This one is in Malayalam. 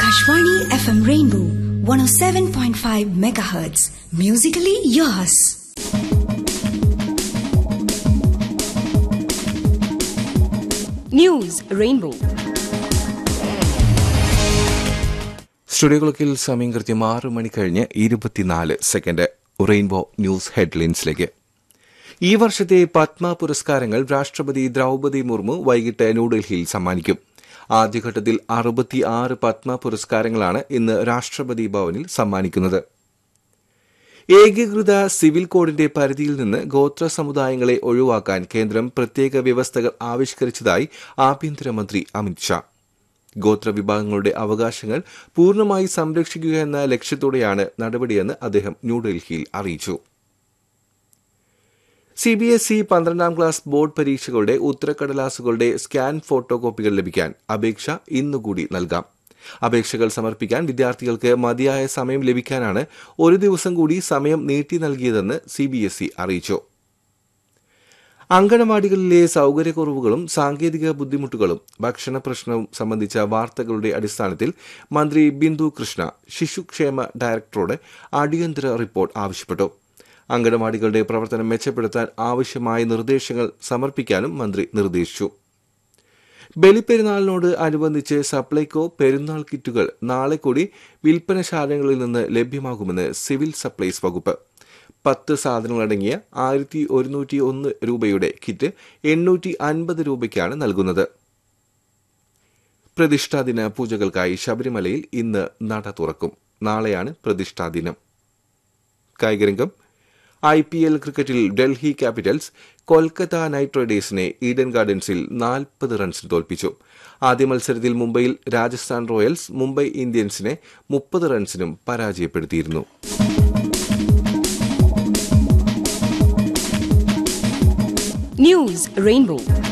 Akashvani FM Rainbow 107.5 megahertz. Musically yours. News rainbow studio ക്ലോക്കിൽ സമയം കൃത്യം ആറ് മണി കഴിഞ്ഞ് ഇരുപത്തിനാല് സെക്കൻഡ് റെയിൻബോ ന്യൂസ് ഹെഡ്ലൈൻസിലേക്ക് ഈ വർഷത്തെ പത്മ പുരസ്കാരങ്ങൾ രാഷ്ട്രപതി ദ്രൌപതി മുർമു വൈകിട്ട് ന്യൂഡൽഹിയിൽ സമ്മാനിക്കും ആദ്യഘട്ടത്തിൽ അറുപത്തിയാറ് പത്മ പുരസ്കാരങ്ങളാണ് ഇന്ന് രാഷ്ട്രപതി ഭവനിൽ സമ്മാനിക്കുന്നത് ഏകീകൃത സിവിൽ കോഡിന്റെ പരിധിയിൽ നിന്ന് ഗോത്ര സമുദായങ്ങളെ ഒഴിവാക്കാൻ കേന്ദ്രം പ്രത്യേക വ്യവസ്ഥകൾ ആവിഷ്കരിച്ചതായി ആഭ്യന്തരമന്ത്രി അമിത്ഷാ ഗോത്ര വിഭാഗങ്ങളുടെ അവകാശങ്ങൾ പൂർണ്ണമായി സംരക്ഷിക്കുക എന്ന ലക്ഷ്യത്തോടെയാണ് നടപടിയെന്ന് അദ്ദേഹം ന്യൂഡൽഹിയിൽ അറിയിച്ചു സി ബി എസ് ഇ പന്ത്രണ്ടാം ക്ലാസ് ബോർഡ് പരീക്ഷകളുടെ ഉത്തരക്കടലാസുകളുടെ സ്കാൻ ഫോട്ടോ കോപ്പികൾ ലഭിക്കാൻ അപേക്ഷ ഇന്നുകൂടി നൽകാം അപേക്ഷകൾ സമർപ്പിക്കാൻ വിദ്യാർത്ഥികൾക്ക് മതിയായ സമയം ലഭിക്കാനാണ് ഒരു ദിവസം കൂടി സമയം നീട്ടി നൽകിയതെന്ന് സി ബി എസ് ഇ അറിയിച്ചു അങ്കണവാടികളിലെ സൌകര്യക്കുറവുകളും സാങ്കേതിക ബുദ്ധിമുട്ടുകളും ഭക്ഷണ പ്രശ്നവും സംബന്ധിച്ച വാർത്തകളുടെ അടിസ്ഥാനത്തിൽ മന്ത്രി ബിന്ദു കൃഷ്ണ ശിശുക്ഷേമ ഡയറക്ടറോട് അടിയന്തര റിപ്പോർട്ട് ആവശ്യപ്പെട്ടു അങ്കണവാടികളുടെ പ്രവർത്തനം മെച്ചപ്പെടുത്താൻ ആവശ്യമായ നിർദ്ദേശങ്ങൾ സമർപ്പിക്കാനും മന്ത്രി നിർദ്ദേശിച്ചു ബലിപ്പെരുന്നാളിനോട് അനുബന്ധിച്ച് സപ്ലൈകോ പെരുന്നാൾ കിറ്റുകൾ നാളെ കൂടി വിൽപ്പനശാലകളിൽ നിന്ന് ലഭ്യമാകുമെന്ന് സിവിൽ സപ്ലൈസ് വകുപ്പ് പത്ത് സാധനങ്ങളടങ്ങിയ ആയിരത്തി ഒരുന്നൂറ്റി ഒന്ന് രൂപയുടെ കിറ്റ് എണ്ണൂറ്റി അൻപത് രൂപയ്ക്കാണ് നൽകുന്നത് പ്രതിഷ്ഠാദിന പൂജകൾക്കായി ശബരിമലയിൽ ഇന്ന് നട തുറക്കും നാളെയാണ് പ്രതിഷ്ഠാദിനം കായികരംഗം ഐ പി എൽ ക്രിക്കറ്റിൽ ഡൽഹി ക്യാപിറ്റൽസ് കൊൽക്കത്ത നൈറ്റ് റൈഡേഴ്സിനെ ഈഡൻ ഗാർഡൻസിൽ നാൽപ്പത് റൺസിന് തോൽപ്പിച്ചു ആദ്യ മത്സരത്തിൽ മുംബൈയിൽ രാജസ്ഥാൻ റോയൽസ് മുംബൈ ഇന്ത്യൻസിനെ മുപ്പത് റൺസിനും പരാജയപ്പെടുത്തിയിരുന്നു ന്യൂസ് റെയിൻബോ